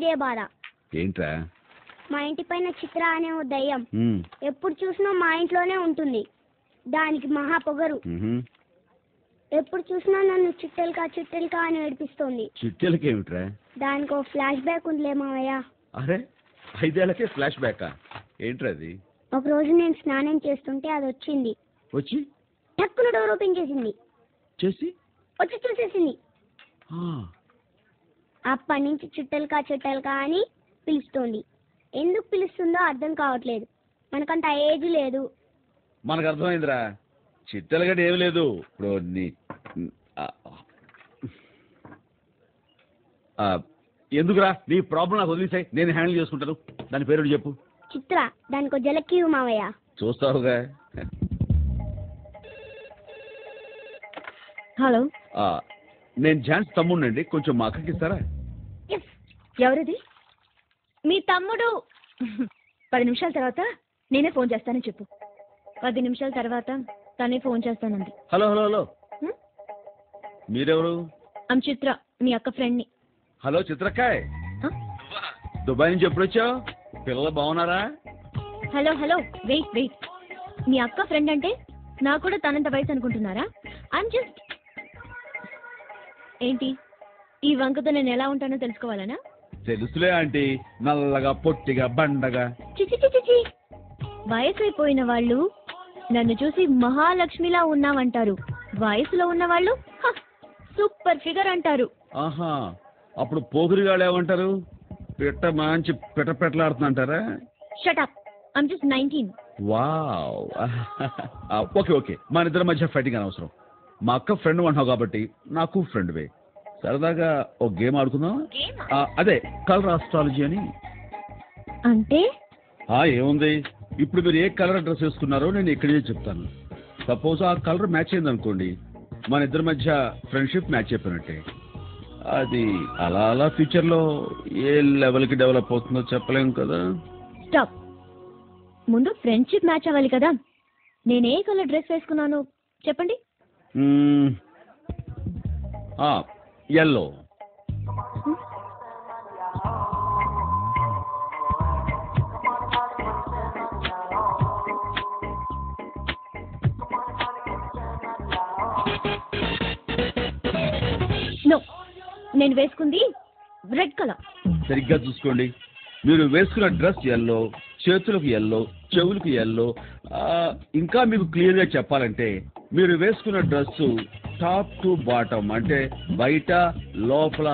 ఇదే బాధ ఏంట్రా మా ఇంటి పైన చిత్ర అనే ఓ దయ్యం ఉమ్, ఎప్పుడు చూసినా మా ఇంట్లోనే ఉంటుంది దానికి మహా పొగరు ఉహుం. ఎప్పుడు చూసినా నన్ను చుట్టెలకా చుట్టెలకా అని ఏడిపిస్తోంది చిట్టెలకి ఏమిట్రా దానికి ఓ ఫ్లాష్ బ్యాక్ ఉందిలే మావయ్య అరే ఐదేళ్లకే ఫ్లాష్ బ్యాకా ఏంట్రా అది ఒక రోజు నేను స్నానం చేస్తుంటే అది వచ్చింది వచ్చి టక్కున డోర్ ఓపెన్ చేసింది చేసి వచ్చి చూసేసింది ఆ, అప్పటి నుంచి చుట్టెలకా చుట్టెలకా అని పిలుస్తోంది ఎందుకు పిలుస్తుందో అర్థం కావట్లేదు మనకంత ఏజ్ లేదు మనకు అర్థమైందిరా చిట్టెలు గడ్డ ఏమి లేదు ఇప్పుడు నీ ఆ, ఆ, ఎందుకురా నీ ప్రాబ్లం నాకు వదిలేసాయి నేను హ్యాండిల్ చేసుకుంటాను దాని పేరు చెప్పు చిత్ర దానికి జలక్కి మావయ్య చూస్తావుగా హలో ఆ, నేను ఝాన్స్ తమ్ముడినండి కొంచెం మా అక్కకి ఇస్తారా ఎవరిది మీ తమ్ముడు పది నిమిషాల తర్వాత నేనే ఫోన్ చేస్తానని చెప్పు పది నిమిషాల తర్వాత తనే ఫోన్ చేస్తానంది హలో హలో హలో హ్మ్? మీరెవరు ఆమె చిత్ర మీ అక్క ఫ్రెండ్ని హలో చిత్రకాయ్ హ? దుబాయ్ నుంచి ఎప్పుడు వచ్చావు పిల్లలు బాగున్నారా హలో హలో వెయిట్ వెయిట్ మీ అక్క ఫ్రెండ్ అంటే నాకు కూడా తనంత వయసు అనుకుంటున్నారా ఐమ్ జస్ట్ ఏంటి ఈ వంకతో నేను ఎలా ఉంటానో తెలుసుకోవాలనా తెలుసులే ఆంటీ నల్లగా పొట్టిగా బండగా చిచి చిచి చి వయసు అయిపోయిన వాళ్ళు నన్ను చూసి మహాలక్ష్మిలా ఉన్నావంటారు వయసులో ఉన్న వాళ్ళు "హ, సూపర్ ఫిగర్ అంటారు ఆహా అప్పుడు పోగురిగాళ్ళు ఏమంటారు పిట్ట మంచి పిట్ట పెట్టలాడుతుందంటారా shut up I'm just nineteen wow ah, okay okay మన ఇద్దరి మధ్య ఫైటింగ్ అనవసరం మా అక్క ఫ్రెండ్ అంటున్నావు కాబట్టి నాకు ఫ్రెండ్ వే సరదాగా ఒక గేమ్ ఆడుకుందాం ఆ, అదే కలర్ ఆస్ట్రాలజీ అని అంటే ఆ ఏముంది ఇప్పుడు మీరు ఏ కలర్ డ్రెస్ వేసుకున్నారో నేను ఇక్కడే చెప్తాను సపోజ్ ఆ కలర్ మ్యాచ్ అయింది అనుకోండి మన ఇద్దరి మధ్య ఫ్రెండ్షిప్ మ్యాచ్ అయిపోయినట్టే అది అలా అలా ఫ్యూచర్ లో ఏ లెవెల్ కి డెవలప్ అవుతుందో చెప్పలేం కదా స్టాప్ ముందు ఫ్రెండ్షిప్ మ్యాచ్ అవ్వాలి కదా నేను ఏ కలర్ డ్రెస్ వేసుకున్నాను చెప్పండి ఎల్లో నో నేను వేసుకుంది రెడ్ కలర్ సరిగ్గా చూసుకోండి మీరు వేసుకున్న డ్రెస్ ఎల్లో చేతులకు ఎల్లో చెవులకు ఎల్లో ఇంకా మీకు క్లియర్ గా చెప్పాలంటే మీరు వేసుకున్న డ్రెస్ టాప్ టు బాటమ్ అంటే బయట లోపల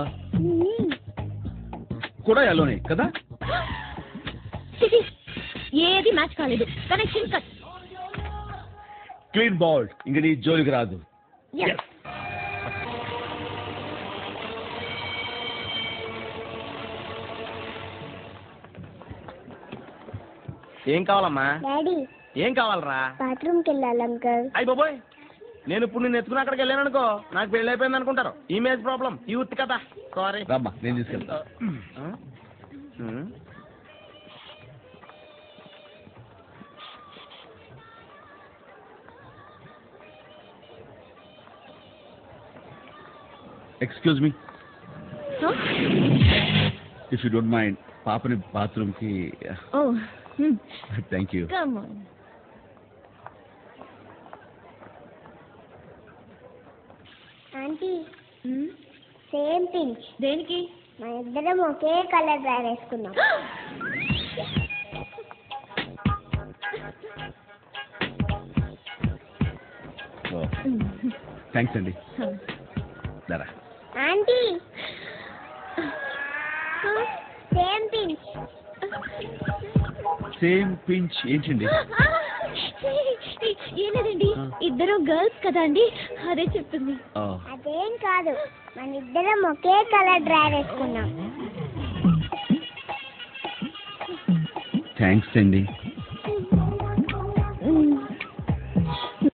కూడా ఎల్లోనే కదా చిచి, ఏది మ్యాచ్ కాలేదు కనెక్షన్ కట్ క్లీన్ బాల్ ఇంక నీ జోలికి రాదు ఏం కావాలమ్మా డాడీ ఏం కావాలరా బాత్రూమ్కి వెళ్ళాలి అంకల్ అయ్యి బాబోయ్ నేను ఇప్పుడు నేను ఎత్తుకుని అక్కడికి వెళ్ళాను అనుకో నాకు పెళ్లి అయిపోయింది అనుకుంటారు ఇమేజ్ ప్రాబ్లం యూత్ కదా సారీ రామ్మా నేను తీసుకెళ్తా excuse me if you don't mind పాపని బాత్రూమ్ కి oh thank you come aunty same pinch దేనికి మన ఇద్దరం ఒకే కలర్ డ్రైవ్ వేసుకున్నాం థ్యాంక్స్ అండి దరా aunty same pinch same pinch ఏంటండి ఏం లేదండి ఆ. ఇద్దరు గర్ల్స్ కదా అండి అదే చెప్తుంది అదేం కాదు మన ఇద్దరం ఒకే కలర్ డ్రైవ్ వేసుకున్నాం థ్యాంక్స్ అండి